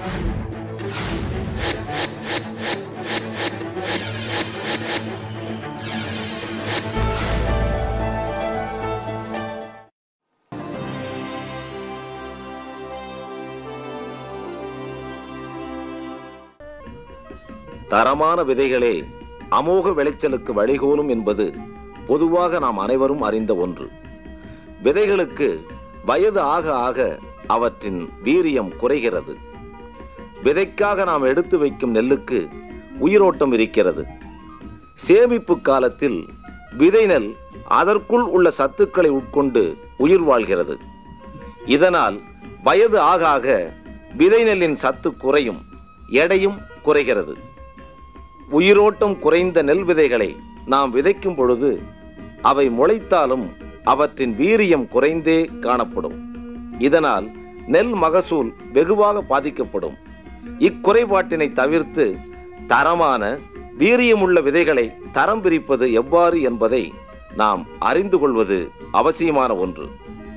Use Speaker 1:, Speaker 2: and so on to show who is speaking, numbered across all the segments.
Speaker 1: தரமான விதைகளே அமோக விளைச்சலுக்கு வழிகோலும் என்பது பொதுவாக நாம் அனைவரும் அறிந்த ஒன்று விதைகளுக்கு வயது ஆக ஆக அவற்றின் வீரியம் குறைகிறது விதைக்காக நாம் எடுத்து வைக்கும் நெல்லுக்கு உயிரோட்டம் இருக்கிறது சேமிப்பு காலத்தில் விதை நெல் அதற்குள் உள்ள சத்துக்களை உட்கொண்டு உயிர் வாழ்கிறது இதனால் வயது ஆக ஆக விதை நெல்லின் சத்து குறையும் எடையும் குறைகிறது உயிரோட்டம் குறைந்த நெல் விதைகளை நாம் விதைக்கும் பொழுது அவை முளைத்தாலும் அவற்றின் வீரியம் குறைந்தே காணப்படும் இதனால் நெல் மகசூல் வெகுவாக பாதிக்கப்படும் இக்குறைபாட்டினை தவிர்த்து தரமான வீரியமுள்ள விதைகளை தரம் பிரிப்பது எவ்வாறு என்பதை நாம் அறிந்து கொள்வது அவசியமான ஒன்று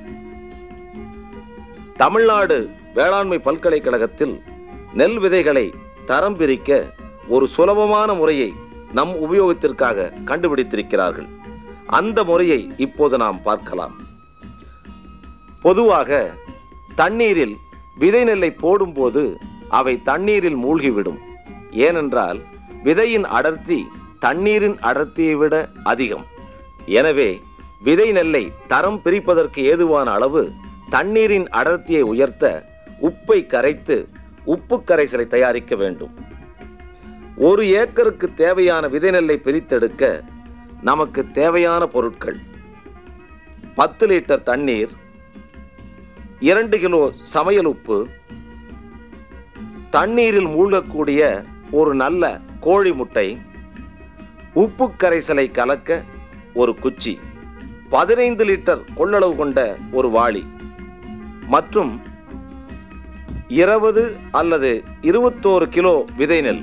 Speaker 1: தமிழ்நாடு வேளாண்மை பல்கலைக்கழகத்தில் நெல் விதைகளை தரம் பிரிக்க ஒரு சுலபமான முறையை நம் உபயோகத்திற்காக கண்டுபிடித்திருக்கிறார்கள் அந்த முறையை இப்போது நாம் பார்க்கலாம் பொதுவாக தண்ணீரில் விதை நெல்லை போடும்போது அவை தண்ணீரில் மூழ்கிவிடும் ஏனென்றால் விதையின் அடர்த்தி தண்ணீரின் அடர்த்தியை விட அதிகம் எனவே விதை நெல்லை தரம் பிரிப்பதற்கு ஏதுவான அளவு தண்ணீரின் அடர்த்தியை உயர்த்த உப்பை கரைத்து உப்பு கரைசலை தயாரிக்க வேண்டும் ஒரு ஏக்கருக்கு தேவையான விதை நெல்லை பிரித்தெடுக்க நமக்கு தேவையான பொருட்கள் பத்து லிட்டர் தண்ணீர் இரண்டு கிலோ சமையல் உப்பு தண்ணீரில் மூழ்கக்கூடிய ஒரு நல்ல கோழி முட்டை உப்பு கரைசலை கலக்க ஒரு குச்சி பதினைந்து லிட்டர் கொள்ளளவு கொண்ட ஒரு வாளி மற்றும் இருபது அல்லது இருபத்தோரு கிலோ விதை நெல்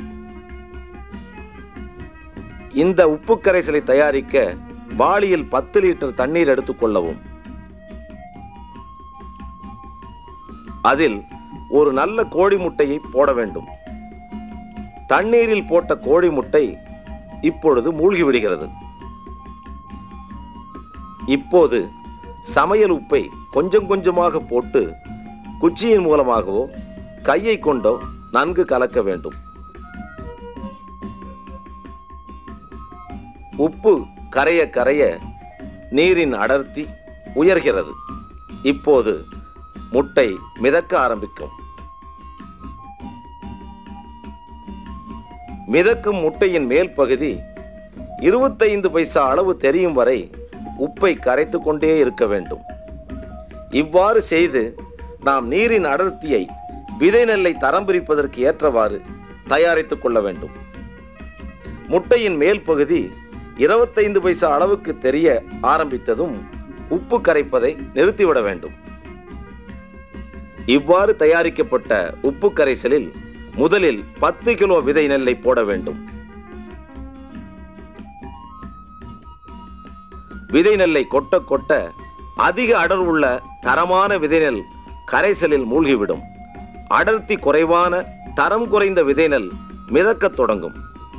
Speaker 1: இந்த உப்பு கரைசலை தயாரிக்க வாளியில் பத்து லிட்டர் தண்ணீர் எடுத்துக்கொள்ளவும் அதில் ஒரு நல்ல கோழி முட்டையை போட வேண்டும் தண்ணீரில் போட்ட கோழி முட்டை இப்பொழுது மூழ்கி விடுகிறது இப்போது சமையல் உப்பை கொஞ்சம் கொஞ்சமாக போட்டு குச்சியின் மூலமாகவோ கையை கொண்டோ நன்கு கலக்க வேண்டும் உப்பு கரைய கரைய நீரின் அடர்த்தி உயர்கிறது இப்போது முட்டை மிதக்க ஆரம்பிக்கும் மிதக்கும் முட்டையின் மேல் பகுதி இருபத்தைந்து பைசா அளவு தெரியும் வரை உப்பை கரைத்து கொண்டே இருக்க வேண்டும் இவ்வாறு செய்து நாம் நீரின் அடர்த்தியை விதை நெல்லை தரம் பிரிப்பதற்கு ஏற்றவாறு தயாரித்துக் கொள்ள வேண்டும் முட்டையின் மேல் பகுதி இருபத்தைந்து பைசா அளவுக்கு தெரிய ஆரம்பித்ததும் உப்பு கரைப்பதை நிறுத்திவிட வேண்டும் இவ்வாறு தயாரிக்கப்பட்ட உப்பு கரைசலில் முதலில் பத்து கிலோ விதை நெல்லை போட வேண்டும் விதை நெல்லை கொட்ட கொட்ட அதிக அடர் உள்ள தரமான விதை நெல் கரைசலில் மூழ்கிவிடும் அடர்த்தி குறைவான தரம் குறைந்த விதை நெல் மிதக்கத் தொடங்கும்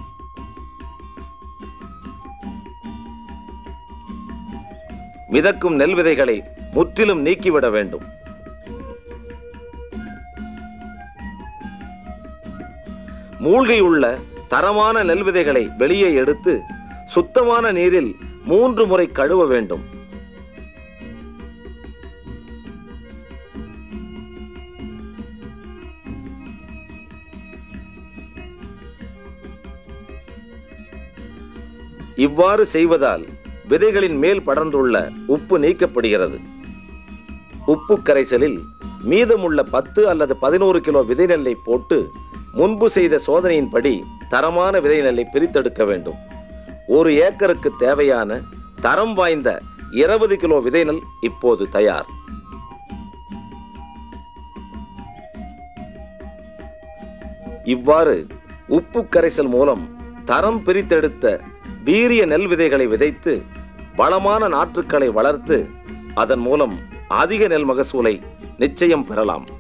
Speaker 1: மிதக்கும் நெல் விதைகளை முற்றிலும் நீக்கிவிட வேண்டும் மூழ்கியுள்ள தரமான நெல் விதைகளை வெளியே எடுத்து சுத்தமான நீரில் மூன்று முறை கழுவ வேண்டும் இவ்வாறு செய்வதால் விதைகளின் மேல் படர்ந்துள்ள உப்பு நீக்கப்படுகிறது உப்பு கரைசலில் மீதமுள்ள பத்து அல்லது பதினோரு கிலோ விதை நெல்லை போட்டு முன்பு செய்த சோதனையின்படி தரமான விதை நெல்லை பிரித்தெடுக்க வேண்டும் ஒரு ஏக்கருக்கு தேவையான தரம் வாய்ந்த இருபது கிலோ விதை நெல் இப்போது தயார் இவ்வாறு உப்பு கரைசல் மூலம் தரம் பிரித்தெடுத்த வீரிய நெல் விதைகளை விதைத்து வளமான நாற்றுக்களை வளர்த்து அதன் மூலம் அதிக நெல் மகசூலை நிச்சயம் பெறலாம்